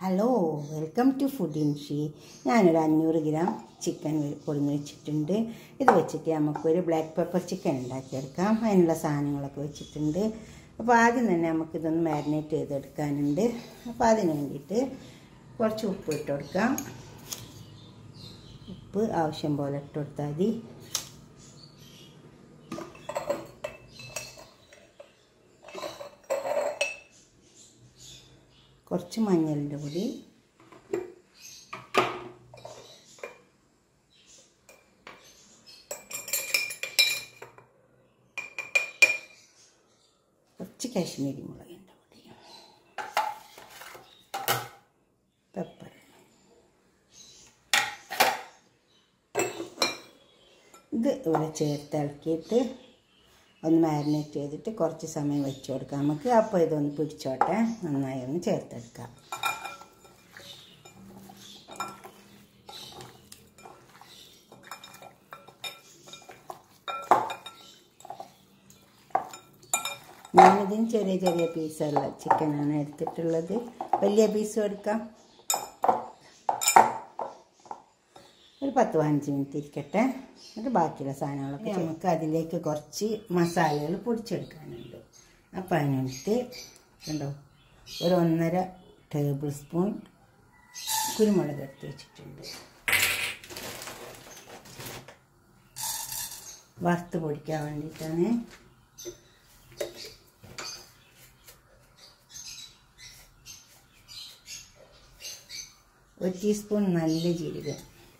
hello welcome to food ഇൻഷി ഞാനൊരു അഞ്ഞൂറ് ഗ്രാം ചിക്കൻ കൊടുന്ന് വെച്ചിട്ടുണ്ട് ഇത് വെച്ചിട്ട് നമുക്കൊരു ബ്ലാക്ക് പെപ്പർ ചിക്കൻ ഉണ്ടാക്കിയെടുക്കാം അതിനുള്ള സാധനങ്ങളൊക്കെ വെച്ചിട്ടുണ്ട് അപ്പോൾ ആദ്യം തന്നെ നമുക്കിതൊന്ന് മാരിനേറ്റ് ചെയ്തെടുക്കാനുണ്ട് അപ്പോൾ അതിന് വേണ്ടിയിട്ട് കുറച്ച് ഉപ്പ് ഇട്ട് കൊടുക്കാം ഉപ്പ് ആവശ്യം പോലെ ഇട്ട് കൊടുത്താൽ മതി കുറച്ച് മഞ്ഞളിൻ്റെ പൊടി കുറച്ച് കാശ്മീരി മുളകിൻ്റെ പൊടി പെപ്പർ ഇത് ഇവിടെ ചേർത്ത് ഇളക്കിയിട്ട് ഒന്ന് മാരിനേറ്റ് ചെയ്തിട്ട് കുറച്ച് സമയം വെച്ച് കൊടുക്കാം നമുക്ക് അപ്പോൾ ഇതൊന്ന് പിടിച്ചോട്ടെ നന്നായി ഒന്ന് ചേർത്തെടുക്കാം ഞാനിതിന് ചെറിയ ചെറിയ പീസുള്ള ചിക്കനാണ് എടുത്തിട്ടുള്ളത് വലിയ പീസും എടുക്കാം ഒരു പത്ത് പതിനഞ്ച് മിനിറ്റ് ഇരിക്കട്ടെ എന്നിട്ട് ബാക്കിയുള്ള സാധനങ്ങളൊക്കെ നമുക്ക് അതിലേക്ക് കുറച്ച് മസാലകൾ പൊടിച്ചെടുക്കാനുണ്ട് അപ്പോൾ അതിന് വേണ്ടിയിട്ട് കണ്ടോ ഒരു ഒന്നര ടേബിൾ സ്പൂൺ കുരുമുളക് എടുത്ത് വെച്ചിട്ടുണ്ട് വറുത്ത് പൊടിക്കാൻ വേണ്ടിയിട്ടാണ് ഒരു ടീസ്പൂൺ നല്ല ജീരകം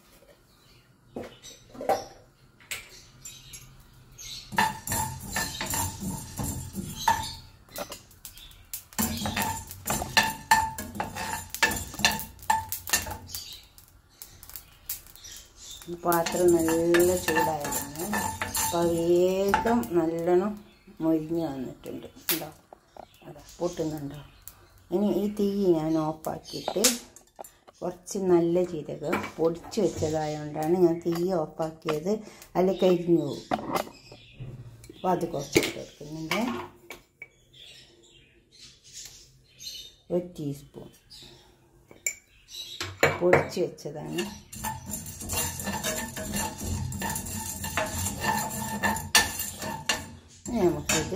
പാത്രം നല്ല ചൂടായതാണ് അപ്പോൾ വേഗം നല്ലോണം മൊരിഞ്ഞ് വന്നിട്ടുണ്ട് ഉണ്ടോ അതാ പൊട്ടുന്നുണ്ടോ ഇനി ഈ തീ ഞാൻ ഓഫാക്കിയിട്ട് കുറച്ച് നല്ല ജീരകം പൊടിച്ച് വെച്ചതായതുകൊണ്ടാണ് ഞാൻ തീ ഓഫാക്കിയത് അതിൽ കരിഞ്ഞു പോകും അപ്പോൾ അത് കുറച്ചിട്ട് എടുക്കുന്നുണ്ട് ഒരു ടീസ്പൂൺ പൊടിച്ച് വെച്ചതാണ് നമുക്കിത്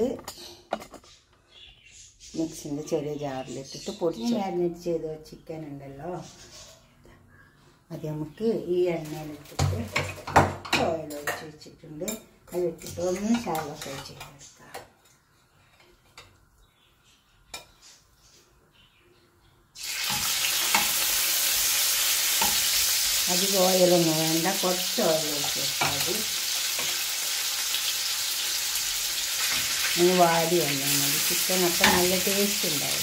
മിക്സിൻ്റെ ചെറിയ ജാറിലിട്ടിട്ട് പൊടിച്ച് മാരിനേറ്റ് ചെയ്ത ചിക്കൻ ഉണ്ടല്ലോ അത് നമുക്ക് ഈ എണ്ണയിലിട്ടിട്ട് ഓയിൽ ഒഴിച്ച് വെച്ചിട്ടുണ്ട് അതിലിട്ടിട്ട് ഒന്ന് ശാലോ ഫ്രൈ ചെയ്തെടുക്കാം അധികം ഓയിലൊന്നും വേണ്ട കുറച്ച് ഓയിൽ ഒഴിച്ച് വെച്ചാൽ മതി ഇനി വാടി വന്നാൽ മതി ചിക്കൻ അപ്പം നല്ല ടേസ്റ്റ് ഉണ്ടാവും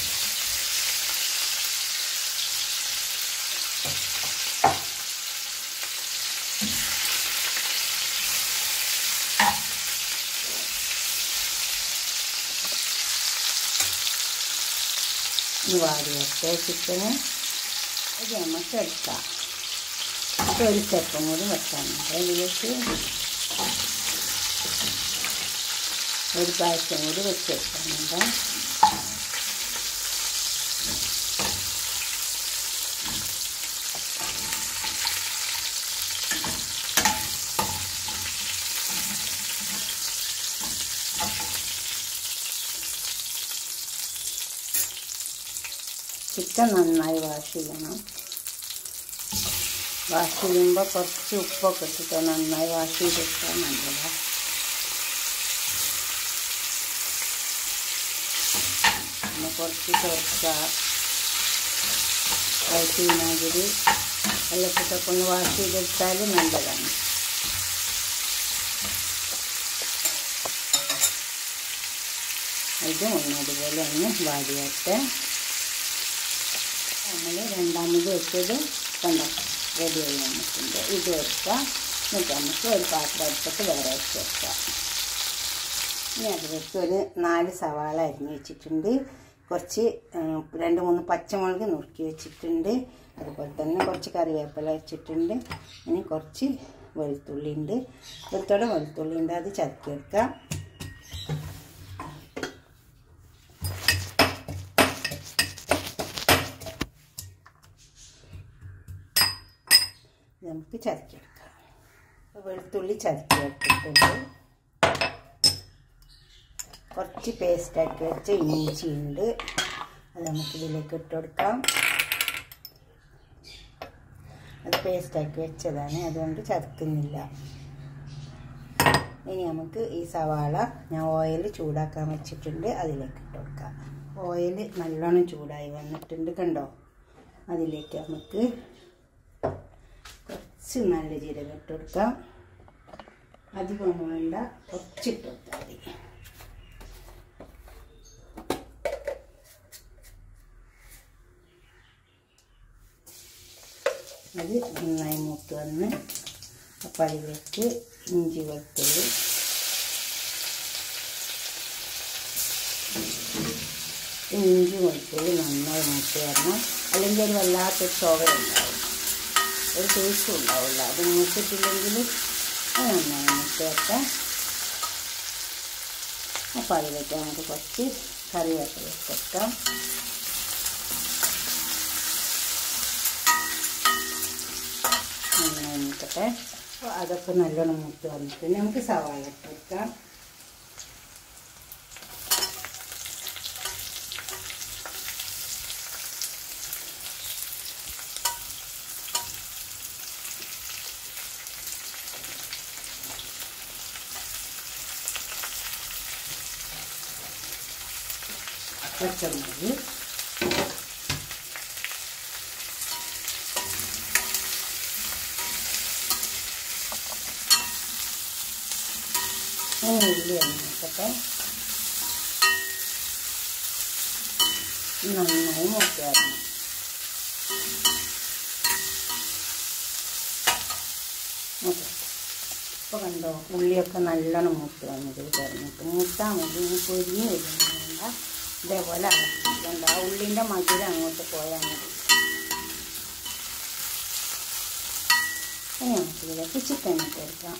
ഇനി വാടി വെച്ച ചിക്കന് ഇത് നമുക്ക് എടുക്കാം ഇത് ഒരു സ്റ്റെപ്പും കൂടി വെക്കാനുണ്ട് അതിലേക്ക് ഒരു പായസം കൂടി വെച്ചെടുക്കാനുണ്ട് ചിക്കൻ നന്നായി വാഷ് ചെയ്യണം വാഷ് ചെയ്യുമ്പോൾ കുറച്ച് ഉപ്പൊക്കെ ഇട്ടിട്ട് നന്നായി വാഷ് ചെയ്തെടുക്കാൻ നല്ലതാണ് പിന്നെ കുറച്ച് ചേർക്ക വഴറ്റി വിനാഗിരി വെള്ളത്തിട്ടൊക്കെ ഒന്ന് വാഷ് ചെയ്തെടുത്താൽ നല്ലതാണ് ഇത് ഒന്നതുപോലെ ഒന്ന് വാടിയാട്ട് നമ്മൾ രണ്ടാമത് വെച്ചത് കണ്ടോ റെഡിയായി വന്നിട്ടുണ്ട് ഇത് വെക്കാം എന്നിട്ട് നമുക്ക് ഒരു പാത്രം എടുത്തിട്ട് വേറെ വെച്ച് വെക്കാം ഇനി അതിലേക്ക് ഒരു നാല് സവാള അരിഞ്ഞ് വെച്ചിട്ടുണ്ട് കുറച്ച് രണ്ട് മൂന്ന് പച്ചമുളക് നുറുക്കി വെച്ചിട്ടുണ്ട് അതുപോലെ തന്നെ കുറച്ച് കറിവേപ്പില വെച്ചിട്ടുണ്ട് ഇനി കുറച്ച് വെളുത്തുള്ളി ഉണ്ട് വെളുത്തോടെ വെളുത്തുള്ളി ഉണ്ട് അത് ചതക്കിയെടുക്കാം നമുക്ക് ചതക്കിയെടുക്കാം അപ്പോൾ വെളുത്തുള്ളി ചതക്കി എടുത്തിട്ടുണ്ട് കുറച്ച് പേസ്റ്റാക്കി വെച്ച ഇഞ്ചി ഉണ്ട് അത് നമുക്ക് ഇതിലേക്ക് ഇട്ട് കൊടുക്കാം അത് പേസ്റ്റാക്കി വെച്ചതാണ് അതുകൊണ്ട് ചതക്കുന്നില്ല ഇനി നമുക്ക് ഈ സവാള ഞാൻ ഓയിൽ ചൂടാക്കാൻ വെച്ചിട്ടുണ്ട് അതിലേക്ക് ഇട്ട് കൊടുക്കാം ഓയിൽ നല്ലോണം ചൂടായി വന്നിട്ടുണ്ട് കണ്ടോ അതിലേക്ക് നമുക്ക് കുറച്ച് നല്ല ജീരകം ഇട്ട് കൊടുക്കാം അധികമൊന്നും വേണ്ട കുറച്ചിട്ട് കൊടുത്താൽ മതി അത് നന്നായി മൂത്ത് വന്ന് അപ്പം അതിലേക്ക് ഇഞ്ചി വെളുത്തുള്ളി ഇഞ്ചി വെളുത്തുള്ളി നന്നായി മൂത്ത് വരണം അല്ലെങ്കിൽ ഒരു വല്ലാത്തൊരു ചോവ ഉണ്ടാവും ഒരു ടേസ്റ്റും ഉണ്ടാവില്ല അത് മൂത്തിട്ടില്ലെങ്കിൽ അത് നന്നായി മൂത്ത് വെക്കാം അപ്പോൾ അതിലേക്ക് നമുക്ക് കുറച്ച് കറിവേപ്പില വെക്കാം നന്നായി മൂക്കട്ടെ അപ്പോൾ അതൊക്കെ നല്ലോണം മൂത്ത് വന്നിട്ട് നമുക്ക് സവാള ഇട്ട് വെക്കാം പച്ചമുളക് അങ്ങനെ ഉള്ളി നോക്കട്ടെ നന്നായി മൂക്കായിരുന്നു ഓക്കെ ഇപ്പോൾ കണ്ടോ ഉള്ളിയൊക്കെ നല്ലോണം മൂത്ത് വന്നത് കിടന്നിട്ട് മൂത്താൽ മതി ഇനി പൊരിഞ്ഞ് വരുന്നുണ്ട ഇതേപോലെ അടച്ചിട്ടുണ്ട് ആ ഉള്ളിൻ്റെ മധുരം അങ്ങോട്ട് പോയാൽ മതി ഇനി നമുക്ക് ഇതിലേക്ക് ചിക്കൻ ഇട്ട് എടുക്കാം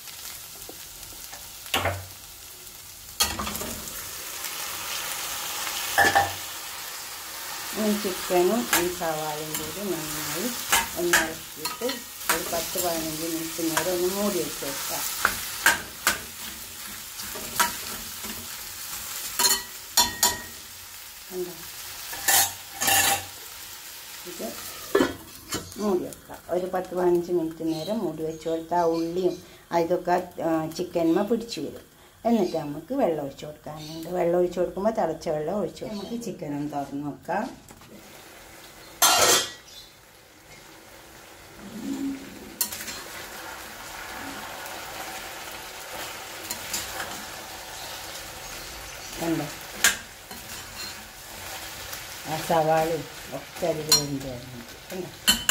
ഈ ചിക്കനും ഈ സവാളയും കൂടി നന്നായി ഒന്ന് ഇളക്കിയിട്ട് ഒരു പത്ത് പതിനഞ്ച് മിനിറ്റ് നേരം ഒന്ന് മൂടി വെച്ച് വെക്കാം കണ്ടോ ഇത് മൂടി വെക്കാം ഒരു പത്ത് പതിനഞ്ച് മിനിറ്റ് നേരം മൂടി വെച്ച് കൊടുത്താൽ ആ ഉള്ളിയും ഇതൊക്കെ ചിക്കന്മ പിടിച്ചു വരും എന്നിട്ട് നമുക്ക് വെള്ളം ഒഴിച്ച് കൊടുക്കാനുണ്ട് വെള്ളം ഒഴിച്ച് കൊടുക്കുമ്പോൾ തിളച്ച വെള്ളം ഒഴിച്ച് നമുക്ക് ചിക്കനും തുറന്ന് നോക്കാം കണ്ടോ ആ സവാളയും ഒക്കെ അതിൽ വേണ്ടി വരുന്നുണ്ട് കണ്ടോ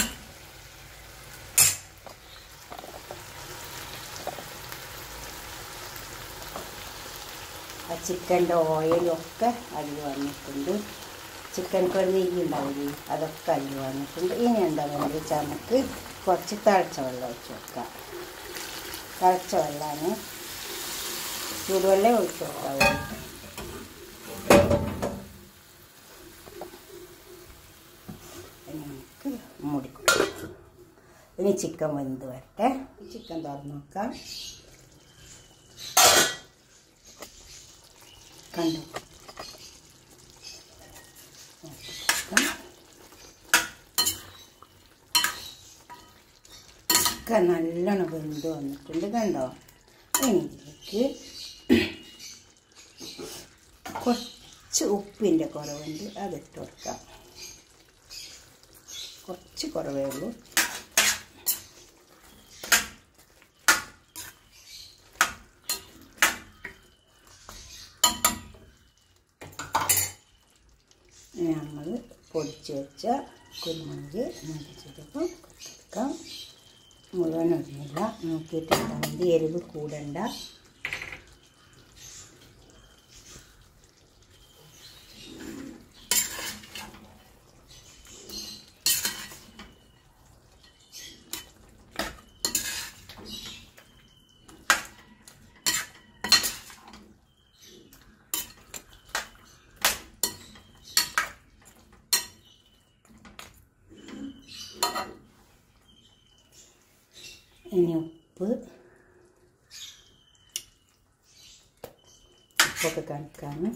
ആ ചിക്കൻ്റെ ഓയിലും ഒക്കെ അതിൽ വന്നിട്ടുണ്ട് ചിക്കനൊക്കെ ഒരു നെയ്യ് ഉണ്ടാവില്ലേ അതൊക്കെ അതിൽ വന്നിട്ടുണ്ട് ഇനി എന്താ വേണ്ടത് വെച്ചാൽ നമുക്ക് കുറച്ച് തിളച്ച വെള്ളം ഒഴിച്ച് വെക്കാം തിളച്ച വെള്ളമാണ് ചൂടുവെള്ളം ഒഴിച്ച് വെക്കാവുള്ളൂ ഇനി നമുക്ക് മൂടി കൊടുക്കാം ഇനി ചിക്കൻ വെന്ത് വരട്ടെ ചിക്കൻ തുറന്ന് നോക്കാം കണ്ടു ഒക്കെ നല്ലോണം വെന്ത് വന്നിട്ടുണ്ട് കണ്ടോ ഇനി ഇതിലേക്ക് കുറച്ച് ഉപ്പിൻ്റെ കുറവുണ്ട് അതിട്ട് കൊടുക്കാം കുറച്ച് കുറവേ ഉള്ളൂ നമ്മൾ പൊടിച്ച് വെച്ച കുരുമുളക് മുറിച്ചെടുക്കും കൊടുക്കാം മുഴുവൻ ഒഴിഞ്ഞില്ല നോക്കിയിട്ടിട്ടാൽ മതി എരിവ് കൂടണ്ട ഇനി ഉപ്പ് ഉപ്പൊക്കെ കണക്കാണ്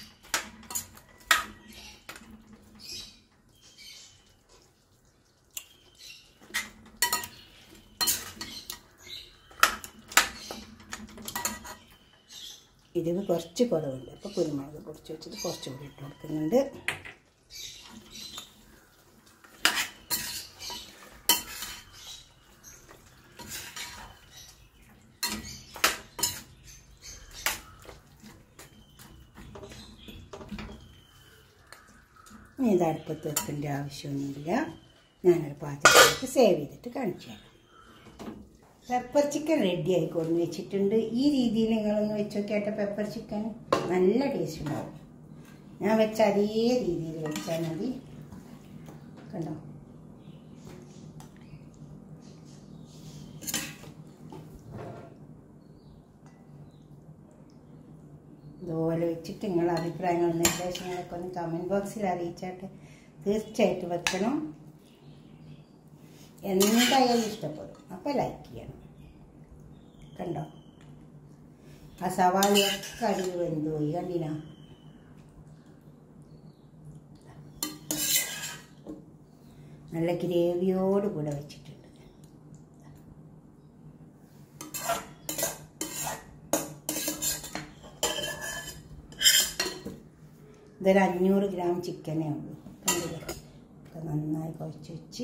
ഇതിന് കുറച്ച് കുറവുണ്ട് അപ്പോൾ കുരുമുളക് പൊടിച്ച് വെച്ചിട്ട് കുറച്ചുകൂടി ഇട്ട് കൊടുക്കുന്നുണ്ട് ഇനി ഇത് അടുപ്പത്ത് വെക്കേണ്ട ആവശ്യമൊന്നുമില്ല ഞാനൊരു പാത്രത്തിലേക്ക് സേവ് ചെയ്തിട്ട് കാണിച്ചു തരാം പെപ്പർ ചിക്കൻ റെഡി ആയിക്കൊണ്ടു വെച്ചിട്ടുണ്ട് ഈ രീതിയിൽ നിങ്ങളൊന്ന് വെച്ച് നോക്കിയാട്ടെ പെപ്പർ ചിക്കൻ നല്ല ടേസ്റ്റ് ഉണ്ടാവും ഞാൻ വെച്ച അതേ രീതിയിൽ വെച്ചാൽ മതി കണ്ടോ ഇതുപോലെ വെച്ചിട്ട് നിങ്ങളുടെ അഭിപ്രായങ്ങളും നിർദ്ദേശങ്ങളൊക്കെ ഒന്ന് കമൻറ്റ് ബോക്സിൽ അറിയിച്ചാട്ട് തീർച്ചയായിട്ടും വെക്കണം എന്തായാലും ഇഷ്ടപ്പെടും അപ്പോൾ ലൈക്ക് ചെയ്യണം കണ്ടോ ആ സവാളയൊക്കെ അടിവ് വെന്ത് പോയി കണ്ടിനാ നല്ല ഗ്രേവിയോട് കൂടെ വെച്ചിട്ടുണ്ട് ഇതൊരു അഞ്ഞൂറ് ഗ്രാം ചിക്കനേ ഉള്ളൂ കണ്ടില്ലേ ഒക്കെ നന്നായി കുഴച്ച് വെച്ച്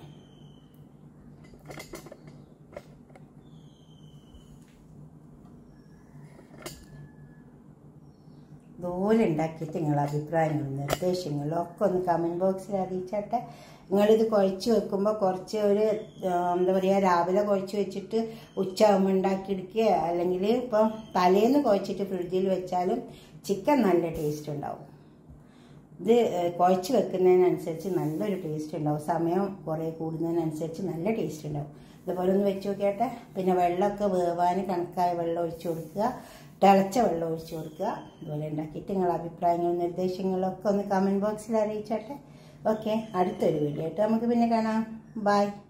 ഇതുപോലെ ഉണ്ടാക്കിയിട്ട് നിങ്ങളുടെ അഭിപ്രായങ്ങളും നിർദ്ദേശങ്ങളും ഒക്കെ ഒന്ന് കമൻറ്റ് ബോക്സിൽ അറിയിച്ചാട്ടെ നിങ്ങളിത് കുഴച്ച് വെക്കുമ്പോൾ കുറച്ച് ഒരു ആ, എന്താ പറയുക രാവിലെ കുഴച്ച് വെച്ചിട്ട് ഉച്ചയാകുമ്പോൾ ഉണ്ടാക്കിയെടുക്കുക അല്ലെങ്കിൽ ഇപ്പം തലേന്ന് കുഴച്ചിട്ട് ഫ്രിഡ്ജിൽ വെച്ചാലും ചിക്കൻ നല്ല ടേസ്റ്റ് ഉണ്ടാവും ഇത് ഏഹ്, കുഴച്ച് വെക്കുന്നതിനനുസരിച്ച് നല്ലൊരു ടേസ്റ്റ് ഉണ്ടാവും സമയം കുറേ കൂടുന്നതിനനുസരിച്ച് നല്ല ടേസ്റ്റ് ഉണ്ടാവും ഇതുപോലെ ഒന്ന് വെച്ച് നോക്കിയാട്ടെ പിന്നെ വെള്ളമൊക്കെ വേവാൻ കണക്കായ വെള്ളം ഒഴിച്ചു കൊടുക്കുക തിളച്ച വെള്ളം ഒഴിച്ചു കൊടുക്കുക ഇതുപോലെ ഉണ്ടാക്കിയിട്ട് നിങ്ങളുടെ അഭിപ്രായങ്ങളും നിർദ്ദേശങ്ങളും ഒക്കെ ഒന്ന് കമൻറ്റ് ബോക്സിൽ അറിയിച്ചാട്ടെ ഓക്കെ അടുത്തൊരു വീഡിയോ ആയിട്ട് നമുക്ക് പിന്നെ കാണാം ബൈ